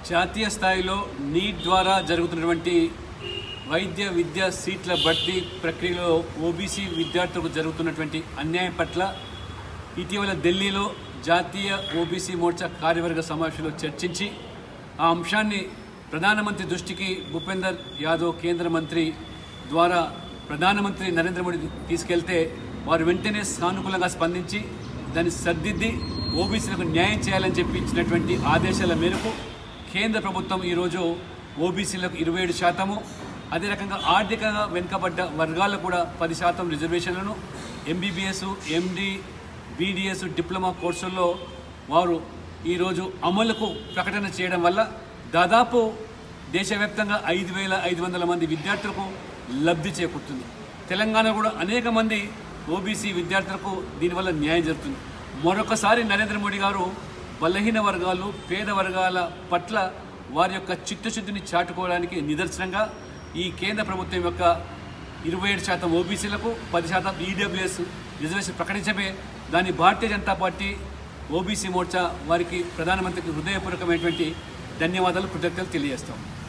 జాతీయ స్థాయిలో నీట్ ద్వారా జరుగుతున్నటువంటి వైద్య విద్యా సీట్ల భర్తీ ప్రక్రియలో ఓబీసీ విద్యార్థులకు జరుగుతున్నటువంటి అన్యాయం పట్ల ఇటీవల ఢిల్లీలో జాతీయ ఓబీసీ మోర్చా కార్యవర్గ సమావేశంలో చర్చించి ఆ అంశాన్ని ప్రధానమంత్రి దృష్టికి భూపేందర్ యాదవ్ కేంద్ర మంత్రి ద్వారా ప్రధానమంత్రి నరేంద్ర మోడీ తీసుకెళ్తే వారు వెంటనే సానుకూలంగా స్పందించి దాన్ని సర్దిద్ది ఓబీసీలకు న్యాయం చేయాలని చెప్పి ఇచ్చినటువంటి ఆదేశాల మేరకు కేంద్ర ప్రభుత్వం ఈరోజు ఓబీసీలకు ఇరవై ఏడు శాతము అదే రకంగా ఆర్థికంగా వెనుకబడ్డ వర్గాలకు కూడా పది శాతం రిజర్వేషన్లను ఎంబీబీఎస్ ఎండి బీడీఎస్ డిప్లొమా కోర్సుల్లో వారు ఈరోజు అమలుకు ప్రకటన చేయడం వల్ల దాదాపు దేశవ్యాప్తంగా ఐదు వేల ఐదు వందల మంది విద్యార్థులకు లబ్ధి చేకూరుతుంది తెలంగాణ కూడా అనేక మంది ఓబీసీ విద్యార్థులకు దీనివల్ల న్యాయం జరుగుతుంది మరొకసారి నరేంద్ర మోడీ గారు బలహీన వర్గాలు పేద వర్గాల పట్ల వారి యొక్క చిత్తశుద్ధిని చాటుకోవడానికి నిదర్శనంగా ఈ కేంద్ర ప్రభుత్వం యొక్క ఇరవై ఏడు శాతం ఓబీసీలకు పది శాతం ఈడబ్ల్యూఎస్ రిజర్వేషన్ ప్రకటించమే దాని భారతీయ జనతా పార్టీ ఓబీసీ మోర్చా వారికి ప్రధానమంత్రికి హృదయపూర్వకమైనటువంటి ధన్యవాదాలు కృతజ్ఞతలు తెలియజేస్తాం